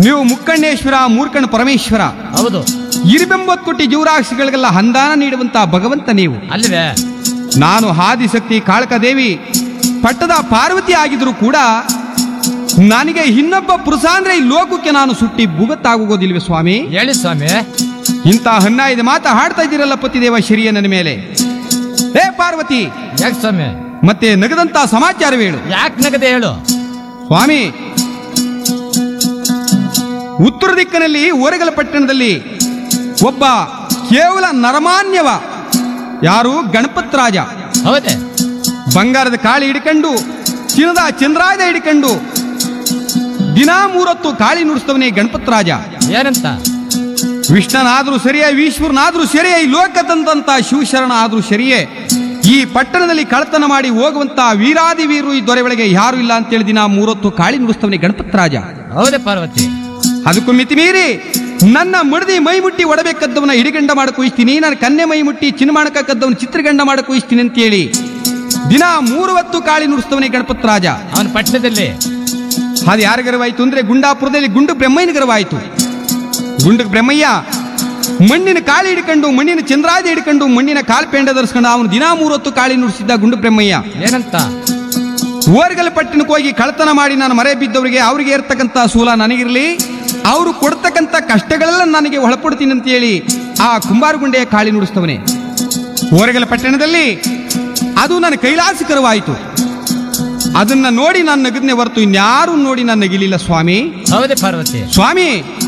ನೀವು ಮುಕ್ಕಣ್ಣೇಶ್ವರ ಮೂರ್ಖಣ್ಣ ಪರಮೇಶ್ವರ ಹೌದು ಇರಿಬೆಂಬತ್ ಕೊಟ್ಟಿ ಜೀವರಾಶಿಗಳಿಗೆಲ್ಲ ಹಂದಾನ ನೀಡುವಂತ ಭಗವಂತ ನೀವು ಅಲ್ವೇ ನಾನು ಆದಿಶಕ್ತಿ ಕಾಳಕದೇವಿ ಪಟ್ಟದ ಪಾರ್ವತಿ ಆಗಿದ್ರು ಕೂಡ ನನಗೆ ಇನ್ನೊಬ್ಬ ಪುರುಷ ಅಂದ್ರೆ ಈ ಲೋಕಕ್ಕೆ ನಾನು ಸುಟ್ಟಿ ಭೂಗತ್ತಾಗುವುದಿಲ್ವೇ ಸ್ವಾಮಿ ಹೇಳಿ ಸ್ವಾಮಿ ಇಂಥ ಹನ್ನಾಯ್ದ ಮಾತ ಹಾಡ್ತಾ ಇದ್ದೀರಲ್ಲ ಪತಿದೇವ ಶರಿಯ ನನ್ನ ಮೇಲೆ ಏ ಪಾರ್ವತಿ ಯಾಕೆ ಸ್ವಾಮಿ ಮತ್ತೆ ನಗದಂತ ಸಮಾಚಾರವೇಳು ಯಾಕೆ ನಗದೆ ಹೇಳು ಸ್ವಾಮಿ ಉತ್ತರ ದಿಕ್ಕಿನಲ್ಲಿ ಓರೆಗಲ ಪಟ್ಟಣದಲ್ಲಿ ಒಬ್ಬ ಕೇವಲ ನರಮಾನ್ಯವ ಯಾರು ಗಣಪತ್ ರಾಜ ಹೌದೇ ಬಂಗಾರದ ಕಾಳಿ ಹಿಡ್ಕೊಂಡು ಚಿನ್ನದ ಚಂದ್ರಾಯುಧ ಹಿಡ್ಕೊಂಡು ದಿನಾ ಮೂರೊತ್ತು ಕಾಳಿ ನುಡಿಸ್ತವನೇ ಗಣಪತ್ ರಾಜ ಏನಂತ ವಿಷ್ಣನಾದ್ರೂ ಸರಿಯೇ ಈಶ್ವರನಾದ್ರೂ ಸರಿಯೇ ಈ ಲೋಕದಂತ ಶಿವಶರಣ ಆದ್ರೂ ಸರಿಯೇ ಈ ಪಟ್ಟಣದಲ್ಲಿ ಕಳತನ ಮಾಡಿ ಹೋಗುವಂತ ವೀರಾದಿ ವೀರು ಈ ದೊರೆ ಒಳಗೆ ಯಾರು ಇಲ್ಲ ಅಂತೇಳಿ ದಿನ ಮೂರೊತ್ತು ಕಾಳಿ ನುಡಿಸ್ತವನೇ ಗಣಪತ್ ರಾಜ ಹೌದೇ ಪಾರ್ವತಿ ಅದಕ್ಕೂ ಮಿತಿ ಮೀರಿ ನನ್ನ ಮಡದಿ ಮೈ ಮುಟ್ಟಿ ಒಡಬೇಕದ್ದವನ ಹಿಡಿಗಂಡ ಮಾಡಕ್ ಹೋಯ್ತೀನಿ ನನ್ನ ಕನ್ನೆ ಮೈ ಮುಟ್ಟಿ ಚಿನ್ನಮಾಣಕ ಕದ್ದವನ ಚಿತ್ರಗಂಡ ಮಾಡಕ್ ಹೋಯ್ತೀನಿ ಅಂತೇಳಿ ದಿನ ಮೂರು ಹೊತ್ತು ಕಾಳಿ ನುಡಿಸ್ತವನೇ ಗಣಪತ್ ರಾಜ ಅವನ ಪಟ್ಟಣದಲ್ಲಿ ಅದು ಯಾರ ಗರ್ವಾಯ್ತು ಅಂದ್ರೆ ಗುಂಡಾಪುರದಲ್ಲಿ ಗುಂಡು ಬ್ರಹ್ಮಯ್ಯನ ಗರ್ವಾಯ್ತು ಗುಂಡು ಬ್ರಹ್ಮಯ್ಯ ಮಣ್ಣಿನ ಕಾಳಿ ಹಿಡ್ಕೊಂಡು ಮಣ್ಣಿನ ಚಂದ್ರಾದಿ ಹಿಡ್ಕೊಂಡು ಮಣ್ಣಿನ ಕಾಲ್ಪೇಂಡ ಧರಿಸ್ಕೊಂಡು ಅವನು ದಿನಾ ಮೂರೊತ್ತು ಕಾಳಿ ನುಡಿಸಿದ್ದ ಗುಂಡು ಬ್ರಹ್ಮಯ್ಯ ಏನಂತ ಓರ್ಗಲ್ ಪಟ್ಟಣಕ್ಕೆ ಹೋಗಿ ಕಳತನ ಮಾಡಿ ನಾನು ಮರೆ ಬಿದ್ದವರಿಗೆ ಅವ್ರಿಗೆ ಇರ್ತಕ್ಕಂಥ ಸೂಲ ನನಗಿರಲಿ ಅವರು ಕೊಡ್ತಕ್ಕಂಥ ಕಷ್ಟಗಳೆಲ್ಲ ನನಗೆ ಒಳಪಡ್ತೀನಿ ಅಂತ ಹೇಳಿ ಆ ಕುಂಬಾರಗುಂಡೆಯ ಕಾಳಿ ನುಡಿಸ್ತವನೇ ಓರಗಲ ಪಟ್ಟಣದಲ್ಲಿ ಅದು ನನ್ನ ಕೈಲಾಸಕರವಾಯಿತು ಅದನ್ನ ನೋಡಿ ನಾನು ನಗದ್ನೆ ಹೊರತು ಇನ್ಯಾರು ನೋಡಿ ನಾನು ನಗಿಲಿಲ್ಲ ಸ್ವಾಮಿ ಹೌದೇ ಪಾರ್ವತಿ ಸ್ವಾಮಿ